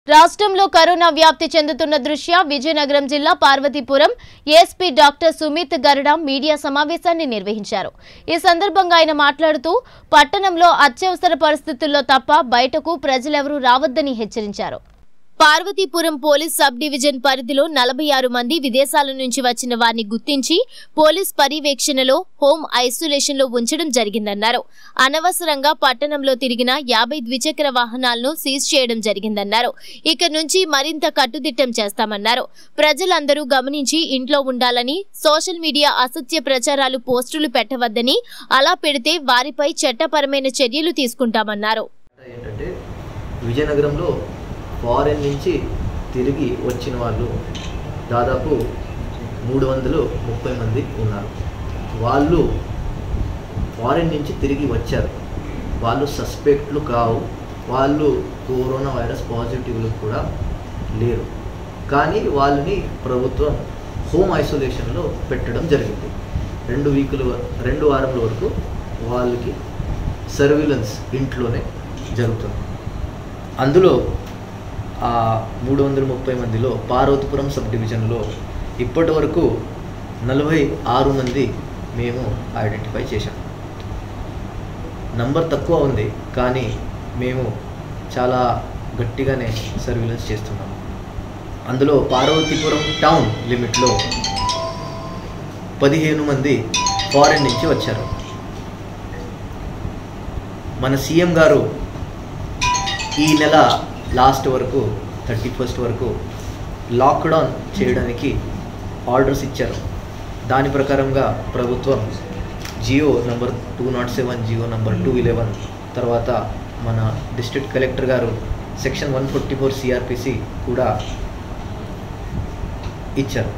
రాష్ట్రంలో కరోనా వ్యాప్తి చెందుతున్న దృష్ట్యా విజయనగరం జిల్లా Parvathipuram ASP doctor Sumit Garuda media సమావేశాన్ని నిర్వహించారు ఈ సందర్భంగా ఆయన మాట్లాడుతూ పట్టణంలో అత్యవసర పరిస్థితుల్లో తప్ప బయటకు ప్రజలెవరూ రావద్దని హెచ్చరించారు పార్వతీపురం పోలీస్ సబ్ డివిజన్ పరిధిలో నలభై ఆరు మంది విదేశాల నుంచి వచ్చిన వారిని గుర్తించి పోలీస్ పర్యవేక్షణలో హోం ఐసోలేషన్ లో ఉంచడం జరిగిందన్నారు అనవసరంగా పట్టణంలో తిరిగిన యాభై ద్విచక్ర వాహనాలను సీజ్ చేయడం జరిగిందన్నారు ఇక నుంచి మరింత కట్టుదిట్టం చేస్తామన్నారు ప్రజలందరూ గమనించి ఇంట్లో ఉండాలని సోషల్ మీడియా అసత్య ప్రచారాలు పోస్టులు పెట్టవద్దని అలా పెడితే వారిపై చట్టపరమైన చర్యలు తీసుకుంటామన్నారు ఏంటంటే విజయనగరంలో ఫారెన్ నుంచి తిరిగి వచ్చిన వాళ్ళు దాదాపు మూడు వందలు ముప్పై మంది ఉన్నారు వాళ్ళు ఫారెన్ నుంచి తిరిగి వచ్చారు వాళ్ళు సస్పెక్ట్లు కావు వాళ్ళు కరోనా వైరస్ పాజిటివ్లు కూడా లేరు కానీ వాళ్ళని ప్రభుత్వం హోమ్ ఐసోలేషన్లో పెట్టడం జరిగింది రెండు వీకులు రెండు వారముల వరకు వాళ్ళకి సర్విలెన్స్ ఇంట్లోనే జరుగుతుంది అందులో ఆ మూడు వందల ముప్పై మందిలో పార్వతీపురం సబ్ డివిజన్లో ఇప్పటి వరకు నలభై ఆరు మంది మేము ఐడెంటిఫై చేశాం నంబర్ తక్కువ ఉంది కానీ మేము చాలా గట్టిగానే సర్విలెన్స్ చేస్తున్నాం అందులో పార్వతీపురం టౌన్ లిమిట్లో పదిహేను మంది ఫారెన్ నుంచి వచ్చారు మన సీఎం గారు ఈ నెల లాస్ట్ వరకు థర్టీ ఫస్ట్ వరకు లాక్డౌన్ చేయడానికి ఆర్డర్స్ ఇచ్చారు దాని ప్రకారంగా ప్రభుత్వం GO number two naught seven GO number two eleven తర్వాత మన డిస్ట్రిక్ట్ కలెక్టర్ గారు section one fifty four CrPC కూడా ఇచ్చారు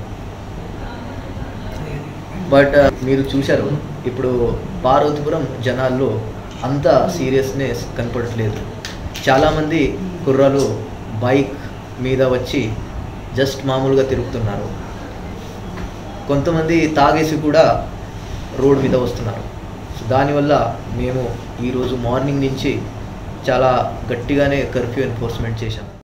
బట్ మీరు చూశారు ఇప్పుడు పార్వతీపురం జనాల్లో అంత సీరియస్నెస్ కనపడట్లేదు చాలామంది కుర్రాలు బైక్ మీద వచ్చి జస్ట్ మామూలుగా తిరుగుతున్నారు కొంతమంది తాగేసి కూడా రోడ్ మీద వస్తున్నారు సో దానివల్ల మేము ఈరోజు మార్నింగ్ నుంచి చాలా గట్టిగానే కర్ఫ్యూ ఎన్ఫోర్స్మెంట్ చేశాం